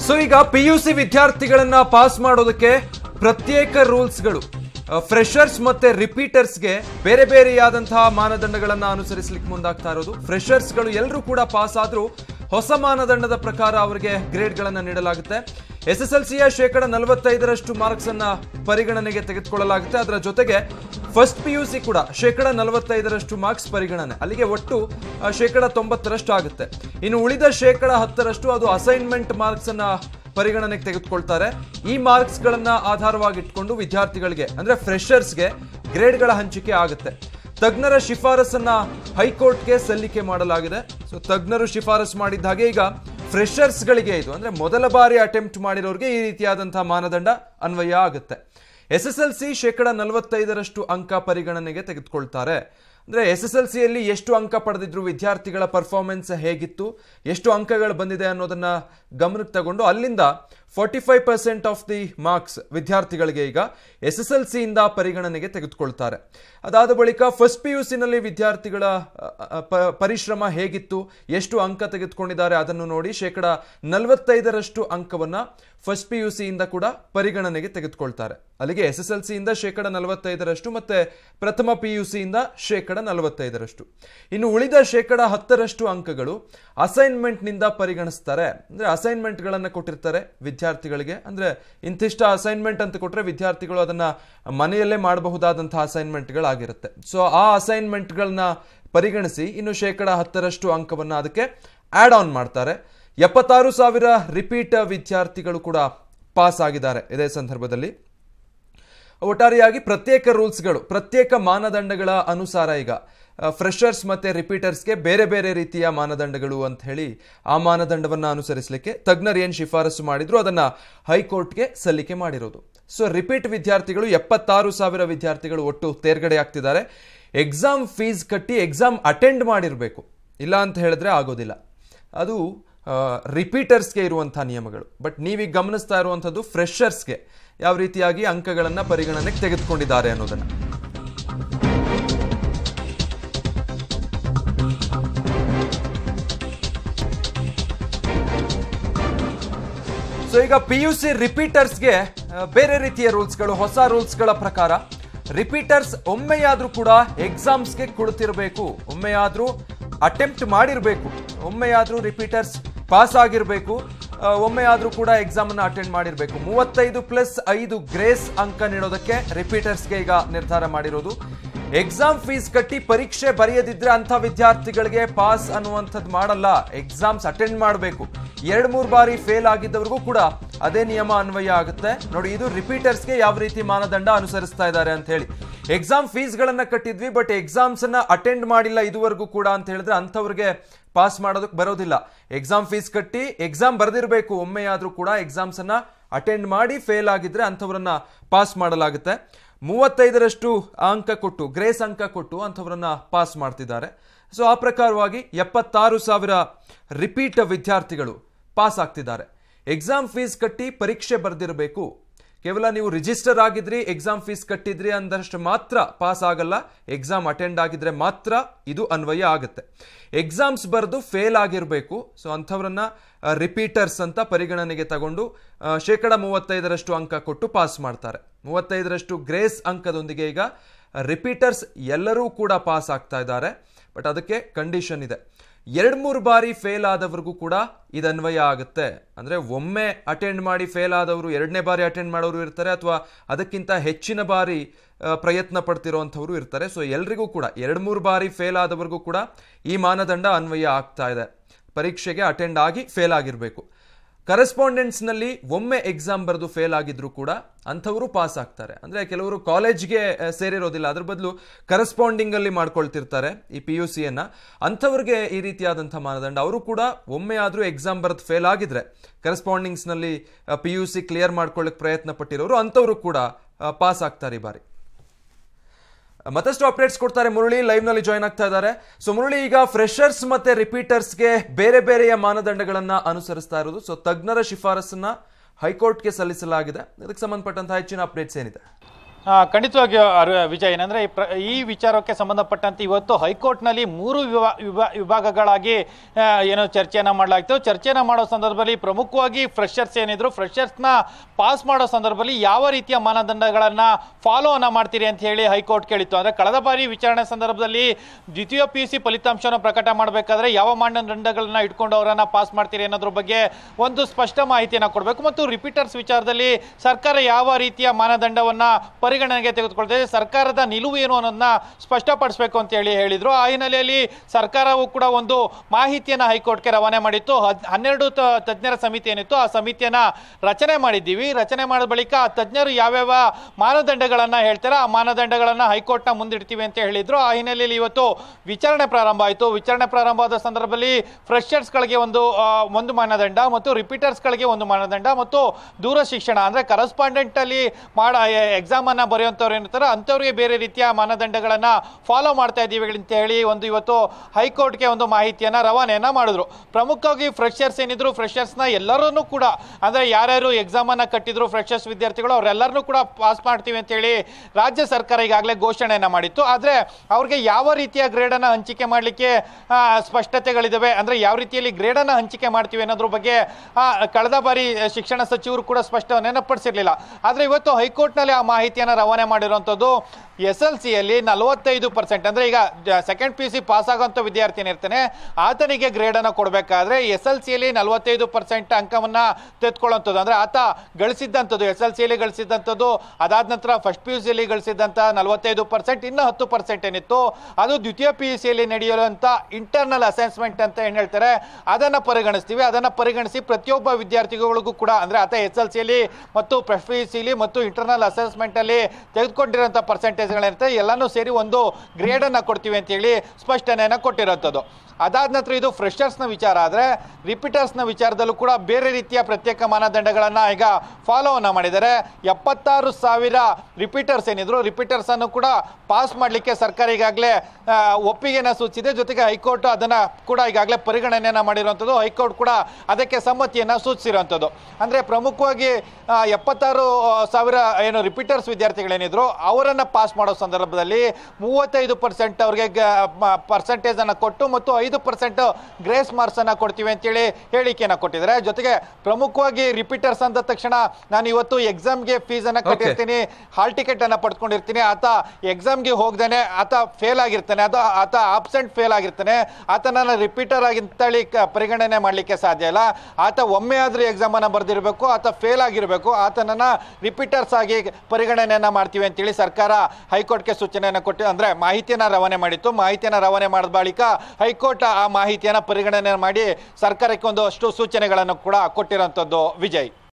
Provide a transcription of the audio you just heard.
so ಈಗ P U C ವಿದ್ಯಾರ್ಥಿಗಳನ್ನ pass ಮಾಡೋದಕ್ಕೆ ಪ್ರತ್ಯೇಕ ರೂಲ್ಸ್ಗಳು ಫ್ರೆಷರ್ಸ್ ಮತ್ತೆ ರಿಪೀಟರ್ಸ್ಗೆ ಬೇರೆ ಬೇರೆಯಾದಂತಹ ಮಾನದಂಡಗಳನ್ನ ಅನುಸರಿಸಲಿಕ್ಕೆ ಮುಂದಾಗ್ತಾ ಇರೋದು ಫ್ರೆಷರ್ಸ್ಗಳು ಎಲ್ಲರೂ ಕೂಡ ಪಾಸ್ ಆದ್ರೂ ಹೊಸ ಮಾನದಂಡದ ಪ್ರಕಾರ ಅವರಿಗೆ ಗ್ರೇಡ್ಗಳನ್ನ ನೀಡಲಾಗುತ್ತೆ ಎಸ್ ಎಸ್ ಎಲ್ ಸಿಯ ಶೇಕಡ ನಲವತ್ತೈದರಷ್ಟು ಮಾರ್ಕ್ಸ್ ಅನ್ನ ಪರಿಗಣನೆಗೆ ತೆಗೆದುಕೊಳ್ಳಲಾಗುತ್ತೆ ಅದರ ಜೊತೆಗೆ ಫಸ್ಟ್ ಪಿ ಯು ಸಿ ಕೂಡ ಶೇಕಡ ನಲವತ್ತೈದರಷ್ಟು ಮಾರ್ಕ್ಸ್ ಪರಿಗಣನೆ ಅಲ್ಲಿಗೆ ಒಟ್ಟು ಆ, ಶೇಕಡ ತೊಂಬತ್ತರಷ್ಟು ಆಗುತ್ತೆ ಇನ್ನು ಉಳಿದ ಶೇಕಡ ಹತ್ತರಷ್ಟು ಅದು ಅಸೈನ್ಮೆಂಟ್ ಮಾರ್ಕ್ಸ್ ಅನ್ನ ಪರಿಗಣನೆಗೆ ತೆಗೆದುಕೊಳ್ತಾರೆ ಈ ಮಾರ್ಕ್ಸ್ ಗಳನ್ನ ಆಧಾರವಾಗಿಟ್ಕೊಂಡು ವಿದ್ಯಾರ್ಥಿಗಳಿಗೆ ಅಂದ್ರೆ ಫ್ರೆಷರ್ಸ್ಗೆ ಗ್ರೇಡ್ಗಳ ಹಂಚಿಕೆ ಆಗುತ್ತೆ ತಜ್ಞರ ಶಿಫಾರಸನ್ನ ಹೈಕೋರ್ಟ್ಗೆ ಸಲ್ಲಿಕೆ ಮಾಡಲಾಗಿದೆ ಸೊ ತಜ್ಞರು ಶಿಫಾರಸ್ ಮಾಡಿದ್ದ ಹಾಗೆ ಈಗ ಫ್ರೆಷರ್ಸ್ಗಳಿಗೆ ಇದು ಅಂದ್ರೆ ಮೊದಲ ಬಾರಿ ಅಟೆಂಪ್ಟ್ ಮಾಡಿರೋರಿಗೆ ಈ ರೀತಿಯಾದಂತಹ ಮಾನದಂಡ ಅನ್ವಯ ಆಗುತ್ತೆ ಎಸ್ ಎಸ್ ಎಲ್ ಸಿ ಶೇಕಡ ನಲವತ್ತೈದರಷ್ಟು ಅಂಕ ಪರಿಗಣನೆಗೆ ತೆಗೆದುಕೊಳ್ತಾರೆ ಅಂದ್ರೆ ಎಸ್ ಎಸ್ ಎಲ್ ಸಿಯಲ್ಲಿ ಎಷ್ಟು ಅಂಕ ಪಡೆದಿದ್ರು ವಿದ್ಯಾರ್ಥಿಗಳ ಪರ್ಫಾರ್ಮೆನ್ಸ್ ಹೇಗಿತ್ತು ಎಷ್ಟು ಅಂಕಗಳು ಬಂದಿದೆ ಅನ್ನೋದನ್ನ ಗಮನಕ್ಕೆ ತಗೊಂಡು ಅಲ್ಲಿಂದ forty five percent of the marks ವಿದ್ಯಾರ್ಥಿಗಳಿಗೆ ಈಗ ಎಸ್ ಎಸ್ ಎಲ್ ಸಿಯಿಂದ ಪರಿಗಣನೆಗೆ ತೆಗೆದುಕೊಳ್ತಾರೆ ಅದಾದ ಬಳಿಕ ಫಸ್ಟ್ ಪಿ ಯು ಸಿನಲ್ಲಿ ವಿದ್ಯಾರ್ಥಿಗಳ ಅ, ಅ, ಪ- ಪರಿಶ್ರಮ ಹೇಗಿತ್ತು ಎಷ್ಟು ಅಂಕ ತೆಗೆದುಕೊಂಡಿದ್ದಾರೆ ಅದನ್ನು ನೋಡಿ ಶೇಕಡ ನಲವತ್ತೈದರಷ್ಟು ಅಂಕವನ್ನ ಫಸ್ಟ್ ಪಿ ಯು ಸಿಯಿಂದ ಕೂಡ ಪರಿಗಣನೆಗೆ ತೆಗೆದುಕೊಳ್ತಾರೆ ಅಲ್ಲಿಗೆ ಎಸ್ ಎಸ್ ಎಲ್ ಸಿಯಿಂದ ಶೇಕಡ ನಲವತ್ತೈದರಷ್ಟು ಮತ್ತೆ ಪ್ರಥಮ ಪಿ ಯು ಸಿಯಿಂದ ಶೇಕಡ ನಲವತ್ತೈದರಷ್ಟು ಇನ್ನು ಉಳಿದ ಶೇಕಡ ಹತ್ತರಷ್ಟು ಅಂಕಗಳು ಅಸೈನ್ಮೆಂಟ್ನಿಂದ ಪರಿಗಣಿಸ್ತಾರೆ ಅಂದ್ರೆ ಅಸೈನ್ಮೆಂಟ್ಗಳನ್ನು ಕೊಟ್ಟಿರ್ತಾರೆ ವಿದ್ಯಾರ್ಥಿಗಳಿಗೆ ಅಂದ್ರೆ ಇಂತಿಷ್ಟ ಅಸೈನ್ಮೆಂಟ್ ಅಂತ ಕೊಟ್ಟರೆ ವಿದ್ಯಾರ್ಥಿಗಳು ಅದನ್ನ ಮನೆಯಲ್ಲೇ ಮಾಡಬಹುದಾದಂತಹ ಅಸೈನ್ಮೆಂಟ್ಗಳಾಗಿರುತ್ತೆ ಸೊ ಆ ಅಸೈನ್ಮೆಂಟ್ಗಳನ್ನ ಪರಿಗಣಿಸಿ ಇನ್ನು ಶೇಕಡ ಹತ್ತರಷ್ಟು ಅಂಕವನ್ನ ಅದಕ್ಕೆ ಆಡ್ ಆನ್ ಮಾಡ್ತಾರೆ ಎಪ್ಪತ್ತಾರು ಸಾವಿರ ರಿಪೀಟ್ ವಿದ್ಯಾರ್ಥಿಗಳು ಕೂಡ ಪಾಸ್ ಆಗಿದ್ದಾರೆ ಇದೇ ಸಂದರ್ಭದಲ್ಲಿ ಒಟ್ಟಾರೆಯಾಗಿ ಪ್ರತ್ಯೇಕ ರೂಲ್ಸ್ಗಳು ಪ್ರತ್ಯೇಕ ಮಾನದಂಡಗಳ ಅನುಸಾರ ಈಗ ಫ್ರೆಷರ್ಸ್ ಮತ್ತೆ ರಿಪೀಟರ್ಸ್ಗೆ ಬೇರೆ ಬೇರೆ ರೀತಿಯ ಮಾನದಂಡಗಳು ಅಂತ ಹೇಳಿ ಆ ಮಾನದಂಡವನ್ನ ಅನುಸರಿಸಲಿಕ್ಕೆ ತಜ್ಞರು ಏನು ಶಿಫಾರಸು ಮಾಡಿದ್ರು ಅದನ್ನ ಹೈಕೋರ್ಟ್ಗೆ ಸಲ್ಲಿಕೆ ಮಾಡಿರೋದು ಸೊ ರಿಪೀಟ್ ವಿದ್ಯಾರ್ಥಿಗಳು ಎಪ್ಪತ್ತಾರು ಸಾವಿರ ವಿದ್ಯಾರ್ಥಿಗಳು ಒಟ್ಟು ತೇರ್ಗಡೆ ಆಗ್ತಿದ್ದಾರೆ ಎಕ್ಸಾಮ್ ಫೀಸ್ ಕಟ್ಟಿ ಎಕ್ಸಾಮ್ ಅಟೆಂಡ್ ಮಾಡಿರಬೇಕು ಇಲ್ಲ ಅಂತ ಹೇಳಿದ್ರೆ ಆಗೋದಿಲ್ಲ ಅದು ರಿಪೀಟರ್ಸ್ಗೆ ಇರುವಂತಹ ನಿಯಮಗಳು ಬಟ್ ನೀವೀಗ ಗಮನಿಸ್ತಾ ಇರುವಂಥದ್ದು ಫ್ರೆಷರ್ಸ್ಗೆ ಯಾವ ರೀತಿಯಾಗಿ ಅಂಕಗಳನ್ನು ಪರಿಗಣನೆಗೆ ತೆಗೆದುಕೊಂಡಿದ್ದಾರೆ ಅನ್ನೋದನ್ನ ಸೊ ಈಗ ಪಿ ಯು ಸಿ ರಿಪೀಟರ್ಸ್ಗೆ ಬೇರೆ ರೀತಿಯ ರೂಲ್ಸ್ಗಳು ಹೊಸ ರೂಲ್ಸ್ಗಳ ಪ್ರಕಾರ ರಿಪೀಟರ್ಸ್ ಒಮ್ಮೆಯಾದ್ರೂ ಕೂಡ ಎಕ್ಸಾಮ್ಸ್ಗೆ ಕುಳಿತಿರಬೇಕು ಒಮ್ಮೆಯಾದ್ರೂ ಅಟೆಂಪ್ಟ್ ಮಾಡಿರಬೇಕು ಒಮ್ಮೆಯಾದ್ರೂ ರಿಪೀಟರ್ಸ್ ಪಾಸ್ ಆಗಿರಬೇಕು ಒಮ್ಮೆಯಾದ್ರೂ ಕೂಡ ಎಕ್ಸಾಮ್ ಅನ್ನ ಅಟೆಂಡ್ ಮಾಡಿರಬೇಕು ಮೂವತ್ತೈದು ಪ್ಲಸ್ ಐದು ಗ್ರೇಸ್ ಅಂಕ ನೀಡೋದಕ್ಕೆ ರಿಪೀಟರ್ಸ್ಗೆ ಈಗ ನಿರ್ಧಾರ ಮಾಡಿರೋದು ಎಕ್ಸಾಮ್ ಫೀಸ್ ಕಟ್ಟಿ ಪರೀಕ್ಷೆ ಬರೆಯದಿದ್ರೆ ಅಂಥ ವಿದ್ಯಾರ್ಥಿಗಳಿಗೆ ಪಾಸ್ ಅನ್ನುವಂಥದ್ದು ಮಾಡಲ್ಲ ಎಕ್ಸಾಮ್ಸ್ ಅಟೆಂಡ್ ಮಾಡಬೇಕು ಎರಡ್ ಮೂರು ಬಾರಿ ಫೇಲ್ ಆಗಿದ್ದವ್ರಿಗೂ ಕೂಡ ಅದೇ ನಿಯಮ ಅನ್ವಯ ಆಗುತ್ತೆ ನೋಡಿ ಇದು ರಿಪೀಟರ್ಸ್ಗೆ ಯಾವ ರೀತಿ ಮಾನದಂಡ ಅನುಸರಿಸ್ತಾ ಇದ್ದಾರೆ ಅಂತ ಹೇಳಿ ಎಕ್ಸಾಮ್ ಫೀಸ್ಗಳನ್ನ ಕಟ್ಟಿದ್ವಿ ಬಟ್ ಎಕ್ಸಾಮ್ಸ್ ಅನ್ನ ಅಟೆಂಡ್ ಮಾಡಿಲ್ಲ ಇದುವರೆಗೂ ಕೂಡ ಅಂತ ಹೇಳಿದ್ರೆ ಅಂಥವ್ರಿಗೆ ಪಾಸ್ ಮಾಡೋದಕ್ಕೆ ಬರೋದಿಲ್ಲ ಎಕ್ಸಾಮ್ ಫೀಸ್ ಕಟ್ಟಿ ಎಕ್ಸಾಮ್ ಬರೆದಿರಬೇಕು ಒಮ್ಮೆಯಾದ್ರೂ ಕೂಡ ಎಕ್ಸಾಮ್ಸ್ ಅನ್ನ ಅಟೆಂಡ್ ಮಾಡಿ ಫೇಲ್ ಆಗಿದ್ರೆ ಅಂಥವ್ರನ್ನ ಪಾಸ್ ಮಾಡಲಾಗುತ್ತೆ ಮೂವತ್ತೈದರಷ್ಟು ಅಂಕ ಕೊಟ್ಟು ಗ್ರೇಸ್ ಅಂಕ ಕೊಟ್ಟು ಅಂಥವ್ರನ್ನ ಪಾಸ್ ಮಾಡ್ತಿದ್ದಾರೆ ಸೊ ಆ ಪ್ರಕಾರವಾಗಿ ಎಪ್ಪತ್ತಾರು ಸಾವಿರ ರಿಪೀಟ್ ವಿದ್ಯಾರ್ಥಿಗಳು ಪಾಸ್ ಆಗ್ತಿದ್ದಾರೆ ಎಕ್ಸಾಮ್ ಫೀಸ್ ಕಟ್ಟಿ ಪರೀಕ್ಷೆ ಬರೆದಿರಬೇಕು ಕೇವಲ ನೀವು ರಿಜಿಸ್ಟರ್ ಆಗಿದ್ರಿ ಎಕ್ಸಾಮ್ ಫೀಸ್ ಕಟ್ಟಿದ್ರಿ ಅಂದಷ್ಟು ಮಾತ್ರ ಪಾಸ್ ಆಗಲ್ಲ ಎಕ್ಸಾಮ್ ಅಟೆಂಡ್ ಆಗಿದ್ರೆ ಮಾತ್ರ ಇದು ಅನ್ವಯ ಆಗುತ್ತೆ ಎಕ್ಸಾಮ್ಸ್ ಬರೆದು ಫೇಲ್ ಆಗಿರಬೇಕು ಸೊ ಅಂಥವ್ರನ್ನ ರಿಪೀಟರ್ಸ್ ಅಂತ ಪರಿಗಣನೆಗೆ ತಗೊಂಡು ಆ, ಶೇಕಡ ಮೂವತ್ತೈದರಷ್ಟು ಅಂಕ ಕೊಟ್ಟು ಪಾಸ್ ಮಾಡ್ತಾರೆ ಮೂವತ್ತೈದರಷ್ಟು ಗ್ರೇಸ್ ಅಂಕದೊಂದಿಗೆ ಈಗ ರಿಪೀಟರ್ಸ್ ಎಲ್ಲರೂ ಕೂಡ ಪಾಸ್ ಆಗ್ತಾ ಇದ್ದಾರೆ ಬಟ್ ಅದಕ್ಕೆ ಕಂಡೀಷನ್ ಇದೆ ಎರಡು ಮೂರು ಬಾರಿ ಫೇಲ್ ಆದವ್ರಿಗೂ ಕೂಡ ಇದು ಅನ್ವಯ ಆಗುತ್ತೆ ಅಂದರೆ ಒಮ್ಮೆ ಅಟೆಂಡ್ ಮಾಡಿ ಫೇಲ್ ಆದವರು ಎರಡನೇ ಬಾರಿ ಅಟೆಂಡ್ ಮಾಡೋರು ಇರ್ತಾರೆ ಅಥವಾ ಅದಕ್ಕಿಂತ ಹೆಚ್ಚಿನ ಬಾರಿ ಆ, ಪ್ರಯತ್ನ ಪಡ್ತಿರೋವಂಥವ್ರು ಇರ್ತಾರೆ ಸೊ ಎಲ್ರಿಗೂ ಕೂಡ ಎರಡು ಮೂರು ಬಾರಿ ಫೇಲ್ ಆದವ್ರಿಗೂ ಕೂಡ ಈ ಮಾನದಂಡ ಅನ್ವಯ ಆಗ್ತಾ ಇದೆ ಪರೀಕ್ಷೆಗೆ ಅಟೆಂಡ್ ಆಗಿ ಫೇಲ್ ಆಗಿರಬೇಕು ಕರೆಸ್ಪಾಂಡೆನ್ಸ್ನಲ್ಲಿ ಒಮ್ಮೆ ಎಕ್ಸಾಮ್ ಬರೆದು ಫೇಲ್ ಆಗಿದ್ರು ಕೂಡ ಅಂಥವರು ಪಾಸ್ ಆಗ್ತಾರೆ ಅಂದರೆ ಕೆಲವರು ಕಾಲೇಜ್ಗೆ ಆ, ಸೇರಿರೋದಿಲ್ಲ ಅದ್ರ ಬದಲು ಕರೆಸ್ಪಾಂಡಿಂಗಲ್ಲಿ ಮಾಡ್ಕೊಳ್ತಿರ್ತಾರೆ ಈ ಪಿ ಯು ಸಿಯನ್ನು ಅಂಥವ್ರಿಗೆ ಈ ರೀತಿಯಾದಂಥ ಮಾನದಂಡ ಅವರು ಕೂಡ ಒಮ್ಮೆ ಆದರೂ ಎಕ್ಸಾಮ್ ಬರೆದು ಫೇಲ್ ಆಗಿದ್ರೆ ಕರೆಸ್ಪಾಂಡಿಂಗ್ಸ್ನಲ್ಲಿ ಪಿ ಯು ಸಿ ಕ್ಲಿಯರ್ ಮಾಡ್ಕೊಳ್ಳಿಕ್ಕೆ ಪ್ರಯತ್ನ ಪಟ್ಟಿರೋರು ಅಂಥವರು ಕೂಡ ಪಾಸ್ ಆಗ್ತಾರೆ ಈ ಬಾರಿ ಮತ್ತಷ್ಟು ಅಪ್ಡೇಟ್ಸ್ ಕೊಡ್ತಾರೆ ಮುರಳಿ ಲೈವ್ ನಲ್ಲಿ ಜಾಯ್ನ್ ಆಗ್ತಾ ಇದ್ದಾರೆ ಸೊ ಮುರಳಿ ಈಗ ಫ್ರೆಷರ್ಸ್ ಮತ್ತೆ ರಿಪೀಟರ್ಸ್ಗೆ ಬೇರೆ ಬೇರೆಯ ಮಾನದಂಡಗಳನ್ನ ಅನುಸರಿಸ್ತಾ ಇರೋದು ಸೊ ತಜ್ಞರ ಶಿಫಾರಸನ್ನ ಹೈಕೋರ್ಟ್ಗೆ ಸಲ್ಲಿಸಲಾಗಿದೆ ಇದಕ್ಕೆ ಸಂಬಂಧಪಟ್ಟಂತಹ ಹೆಚ್ಚಿನ ಅಪ್ಡೇಟ್ಸ್ ಏನಿದೆ ಆ, ಖಂಡಿತವಾಗಿಯೂ ಅರು- ವಿಜಯ್ ಏನಂದ್ರೆ ಈ ಪ್ರ- ಈ ವಿಚಾರಕ್ಕೆ ಸಂಬಂಧಪಟ್ಟಂತೆ ಇವತ್ತು ಹೈಕೋರ್ಟ್ನಲ್ಲಿ ಮೂರು ವಿಭಾ- ವಿಭಾ- ವಿಭಾಗಗಳಾಗಿ ಆ, ಏನು ಚರ್ಚೆಯನ್ನ ಮಾಡಲಾಗಿತ್ತು ಚರ್ಚೆಯನ್ನ ಮಾಡೋ ಸಂದರ್ಭದಲ್ಲಿ ಪ್ರಮುಖವಾಗಿ ಫ್ರೆಶರ್ಸ್ ಏನಿದ್ರು ಫ್ರೆಶರ್ಸ್ನ ಪಾಸ್ ಮಾಡೋ ಸಂದರ್ಭದಲ್ಲಿ ಯಾವ ರೀತಿಯ ಮಾನದಂಡಗಳನ್ನ ಫಾಲೋ ಅನ್ನ ಮಾಡ್ತೀರಿ ಅಂತ ಹೇಳಿ ಹೈಕೋರ್ಟ್ ಕೇಳಿತ್ತು ಅಂದ್ರೆ ಕಳೆದ ಬಾರಿ ವಿಚಾರಣೆ ಸಂದರ್ಭದಲ್ಲಿ ದ್ವಿತೀಯ ಪಿ ಯು ಸಿ ಫಲಿತಾಂಶವನ್ನು ಪ್ರಕಟ ಮಾಡಬೇಕಾದ್ರೆ ಯಾವ ಮಾನದಂಡಗಳನ್ನ ಇಟ್ಕೊಂಡು ಅವರನ್ನ ಪಾಸ್ ಮಾಡ್ತೀರಿ ಅನ್ನೋದ್ರ ಬಗ್ಗೆ ಒಂದು ಸ್ಪಷ್ಟ ಮಾಹಿತಿಯನ್ನ ಕೊಡಬೇಕು ಮತ್ತು ರಿಪೀಟರ್ಸ್ ವಿಚಾರದಲ್ಲಿ ಸರ್ಕಾರ ಯಾವ ರೀತಿಯ ಮಾನದಂಡವನ್ನ ಪರಿಗಣನೆಗೆ ತೆಗೆದುಕೊಳ್ತದೆ ಸರ್ಕಾರದ ನಿಲುವು ಏನು ಅನ್ನೋದನ್ನ ಸ್ಪಷ್ಟಪಡಿಸಬೇಕು ಅಂತ ಹೇಳಿ ಹೇಳಿದ್ರು ಆ ಹಿನ್ನೆಲೆಯಲ್ಲಿ ಸರ್ಕಾರವು ಕೂಡ ಒಂದು ಮಾಹಿತಿಯನ್ನ ಹೈಕೋರ್ಟ್ಗೆ ರವಾನೆ ಮಾಡಿತ್ತು ಹದ್- ಹನ್ನೆರಡು ತ- ತಜ್ಞರ ಸಮಿತಿ ಏನಿತ್ತು ಆ ಸಮಿತಿಯನ್ನ ರಚನೆ ಮಾಡಿದ್ದೀವಿ ರಚನೆ ಮಾಡಿದ ಬಳಿಕ ಆ ತಜ್ಞರು ಯಾವ್ಯಾವ ಮಾನದಂಡಗಳನ್ನ ಹೇಳ್ತಾರೆ ಆ ಮಾನದಂಡಗಳನ್ನ ಹೈಕೋರ್ಟ್ನ ಮುಂದಿಡ್ತೀವಿ ಅಂತ ಹೇಳಿದ್ರು ಆ ಹಿನ್ನೆಲೆಯಲ್ಲಿ ಇವತ್ತು ವಿಚಾರಣೆ ಪ್ರಾರಂಭ ಆಯಿತು ವಿಚಾರಣೆ ಪ್ರಾರಂಭ ಆದ ಸಂದರ್ಭದಲ್ಲಿ ಫ್ರೆಶರ್ಸ್ಗಳಿಗೆ ಒಂದು ಆ, ಒಂದು ಮಾನದಂಡ ಮತ್ತು ರಿಪೀಟರ್ಸ್ಗಳಿಗೆ ಒಂದು ಮಾನದಂಡ ಮತ್ತು ದೂರ ಶಿಕ್ಷಣ ಅಂದ್ರೆ ಕರೆಸ್ಪಾಂಡೆಂಟ್ ಅಲ್ಲಿ ಮಾಡ ಎಕ್ಸಾಮ್ ಅನ್ನ ಬರೆಯುವಂಥವ್ರು ಏನಿರ್ತಾರೆ ಅಂಥವ್ರಿಗೆ ಬೇರೆ ರೀತಿಯ ಮಾನದಂಡಗಳನ್ನ ಫಾಲೋ ಮಾಡ್ತಾ ಇದ್ದೀವಿ ಅಂತ ಹೇಳಿ ಒಂದು ಇವತ್ತು ಹೈಕೋರ್ಟ್ಗೆ ಒಂದು ಮಾಹಿತಿಯನ್ನ ರವಾನೆಯನ್ನ ಮಾಡಿದ್ರು ಪ್ರಮುಖವಾಗಿ ಫ್ರೆಶರ್ಸ್ ಏನಿದ್ರು ಫ್ರೆಶರ್ಸ್ನ ಎಲ್ಲರನ್ನೂ ಕೂಡ ಅಂದ್ರೆ ಯಾರ್ಯಾರು ಎಕ್ಸಾಮ್ ಅನ್ನ ಕಟ್ಟಿದ್ರು ಫ್ರೆಶರ್ಸ್ ವಿದ್ಯಾರ್ಥಿಗಳು ಅವರೆಲ್ಲರನ್ನೂ ಕೂಡ ಪಾಸ್ ಮಾಡ್ತೀವಿ ಅಂತ ಹೇಳಿ ರಾಜ್ಯ ಸರ್ಕಾರ ಈಗಾಗಲೇ ಘೋಷಣೆಯನ್ನ ಮಾಡಿತ್ತು ಆದ್ರೆ ಅವ್ರಿಗೆ ಯಾವ ರೀತಿಯ ಗ್ರೇಡ್ ಅನ್ನ ಹಂಚಿಕೆ ಮಾಡಲಿಕ್ಕೆ ಸ್ಪಷ್ಟತೆಗಳಿದಾವೆ ಅಂದ್ರೆ ಯಾವ ರೀತಿಯಲ್ಲಿ ಗ್ರೇಡ್ ಅನ್ನ ಹಂಚಿಕೆ ಮಾಡ್ತೀವಿ ಅನ್ನೋದ್ರ ಬಗ್ಗೆ ಆ, ಕಳೆದ ಬಾರಿ ಶಿಕ್ಷಣ ಸಚಿವರು ಕೂಡ ಸ್ಪಷ್ಟವನ್ನ ಪಡಿಸಿರ್ಲಿಲ್ಲ ಆದ್ರೆ ಇವತ್ತು ಹೈಕೋರ್ಟ್ನಲ್ಲಿ ಆ ಮಾಹಿತಿಯನ್ನ ರವಾನೆ ಮಾಡಿರುವಂಥದ್ದು ಎಸ್ ಎಲ್ ಸಿಯಲ್ಲಿ ನಲವತ್ತೈದು ಪರ್ಸೆಂಟ್ ಅಂದ್ರೆ ಈಗ second P U C pass ಆಗೋಂಥ ವಿದ್ಯಾರ್ಥಿ ಏನಿರ್ತಾನೆ ಆತನಿಗೆ ಗ್ರೇಡ್ ಅನ್ನು ಕೊಡಬೇಕಾದ್ರೆ ಎಸ್ ಎಲ್ ಸಿಯಲ್ಲಿ ನಲವತ್ತೈದು ಪರ್ಸೆಂಟ್ ಅಂಕವನ್ನ ತೆಗೆದುಕೊಳ್ಳುವಂಥದ್ದು ಅಂದ್ರೆ ಆತ ಗಳಿಸಿದ್ದಂಥದ್ದು ಎಸ್ ಎಲ್ ಸಿಯಲ್ಲಿ ಗಳಿಸಿದ್ದಂಥದ್ದು ಅದಾದ ನಂತರ ಫಸ್ಟ್ ಪಿ ಯು ಸಿಯಲ್ಲಿ ಗಳಿಸಿದ್ದಂಥ ನಲವತ್ತೈದು ಪರ್ಸೆಂಟ್ ಇನ್ನು ಹತ್ತು ಪರ್ಸೆಂಟ್ ಏನಿತ್ತು ಅದು ದ್ವಿತೀಯ ಪಿ ಯು ಸಿಯಲ್ಲಿ ನಡೆಯುವಂಥ ಇಂಟರ್ನಲ್ ಅಸೆಸ್ಮೆಂಟ್ ಅಂತ ಏನ್ ಹೇಳ್ತಾರೆ ಅದನ್ನ ಪರಿಗಣಿಸ್ತೀವಿ ಅದನ್ನ ಪರಿಗಣಿಸಿ ಪ್ರತಿಯೊಬ್ಬ ವಿದ್ಯಾರ್ಥಿಗಳಿಗೂ ಕೂಡ ಅಂದ್ರೆ ಆತ ಎಸ್ ಎಲ್ ಸಿಯಲ್ಲಿ ಮತ್ತು ಫಸ್ಟ್ ಪಿ ಯು ಸಿಲಿ ಮತ್ತು ಇಂಟರ್ನಲ್ ಅಸೆಸ್ಮೆಂಟ್ ಅಲ್ಲಿ ತೆಗೆದುಕೊಂಡಿರುವಂಥ ಪರ್ಸೆಂಟೇಜ್ಗಳಿರುತ್ತೆ ಎಲ್ಲಾನು ಸೇರಿ ಒಂದು ಗ್ರೇಡ್ ಅನ್ನ ಕೊಡ್ತೀವಿ ಅಂತ ಹೇಳಿ ಸ್ಪಷ್ಟನೆಯನ್ನ ಕೊಟ್ಟಿರುವಂಥದ್ದು ಅದಾದ ನಂತರ ಇದು ಫ್ರೆಶರ್ಸ್ನ ವಿಚಾರ ಆದರೆ ರಿಪೀಟರ್ಸ್ನ ವಿಚಾರದಲ್ಲೂ ಕೂಡ ಬೇರೆ ರೀತಿಯ ಪ್ರತ್ಯೇಕ ಮಾನದಂಡಗಳನ್ನು ಈಗ ಫಾಲೋವನ್ನು ಮಾಡಿದ್ದಾರೆ ಎಪ್ಪತ್ತಾರು ಸಾವಿರ ರಿಪೀಟರ್ಸ್ ಏನಿದ್ರು ರಿಪೀಟರ್ಸ್ ಅನ್ನು ಕೂಡ ಪಾಸ್ ಮಾಡಲಿಕ್ಕೆ ಸರ್ಕಾರ ಈಗಾಗಲೇ ಒಪ್ಪಿಗೆನ ಸೂಚಿಸಿದೆ ಜೊತೆಗೆ ಹೈಕೋರ್ಟ್ ಅದನ್ನು ಕೂಡ ಈಗಾಗಲೇ ಪರಿಗಣನೆಯನ್ನು ಮಾಡಿರುವಂಥದ್ದು ಹೈಕೋರ್ಟ್ ಕೂಡ ಅದಕ್ಕೆ ಸಮ್ಮತಿಯನ್ನು ಸೂಚಿಸಿರುವಂಥದ್ದು ಅಂದರೆ ಪ್ರಮುಖವಾಗಿ ಆ, ಎಪ್ಪತ್ತಾರು ಆ, ಸಾವಿರ ಏನು ರಿಪೀಟರ್ಸ್ ವಿದ್ಯಾರ್ಥಿಗಳೇನಿದ್ರು ಅವರನ್ನು ಪಾಸ್ ಮಾಡೋ ಸಂದರ್ಭದಲ್ಲಿ ಮೂವತ್ತೈದು ಪರ್ಸೆಂಟ್ ಅವ್ರಿಗೆ ಪರ್ಸೆಂಟೇಜ್ ಅನ್ನು ಕೊಟ್ಟು ಮತ್ತು ಐದು ಪರ್ಸೆಂಟ್ ಗ್ರೇಸ್ ಮಾರ್ಕ್ಸ್ ಅನ್ನ ಕೊಡ್ತೀವಿ ಅಂತೇಳಿ ಹೇಳಿಕೆಯನ್ನು ಕೊಟ್ಟಿದ್ದಾರೆ ಜೊತೆಗೆ ಪ್ರಮುಖವಾಗಿ ರಿಪೀಟರ್ಸ್ ಅಂದ ತಕ್ಷಣ ನಾನು ಇವತ್ತು ಎಕ್ಸಾಮ್ಗೆ ಫೀಸ್ ಅನ್ನ ಕಟ್ಟಿರ್ತೀನಿ ಹಾಲ್ ಟಿಕೆಟ್ ಅನ್ನ ಪಡ್ಕೊಂಡಿರ್ತೀನಿ ಆತ ಎಕ್ಸಾಮ್ಗೆ ಹೋಗ್ದೇನೆ ಆತ ಫೇಲ್ ಆಗಿರ್ತಾನೆ ಅದು ಆತ ಆಬ್ಸೆಂಟ್ ಫೇಲ್ ಆಗಿರ್ತಾನೆ ಆತನನ್ನ ರಿಪೀಟರ್ ಆಗಿ ಅಂತೇಳಿ ಕ- ಪರಿಗಣನೆ ಮಾಡಲಿಕ್ಕೆ ಸಾಧ್ಯ ಇಲ್ಲ ಆತ ಒಮ್ಮೆ ಆದ್ರೂ ಎಕ್ಸಾಮ್ ಅನ್ನ ಬರ್ದಿರ್ಬೇಕು ಆತ ಫೇಲ್ ಆಗಿರ್ಬೇಕು ಆತನನ್ನ ರಿಪೀಟರ್ಸ್ ಆಗಿ ಪರಿಗಣನೆಯನ್ನ ಮಾಡ್ತೀವಿ ಅಂತೇಳಿ ಸರ್ಕಾರ ಹೈಕೋರ್ಟ್ಗೆ ಸೂಚನೆಯನ್ನ ಕೊಟ್ಟು ಅಂದ್ರೆ ಮಾಹಿತಿಯನ್ನ ರವಾನೆ ಮಾಡಿತ್ತು ಮಾಹಿತಿಯನ್ನ ರವಾನೆ ಮಾಡಿದ ಬಳಿಕ ಹೈಕೋರ್ಟ್ ಆ ಮಾಹಿತಿಯನ್ನ ಪರಿಗಣನೆ ಮಾಡಿ ಸರ್ಕಾರಕ್ಕೆ ಒಂದು ಅಷ್ಟು ಸೂಚನೆಗಳನ್ನು ಕೂಡ ಕೊಟ್ಟಿರುವಂತದ್ದು ವಿಜಯ್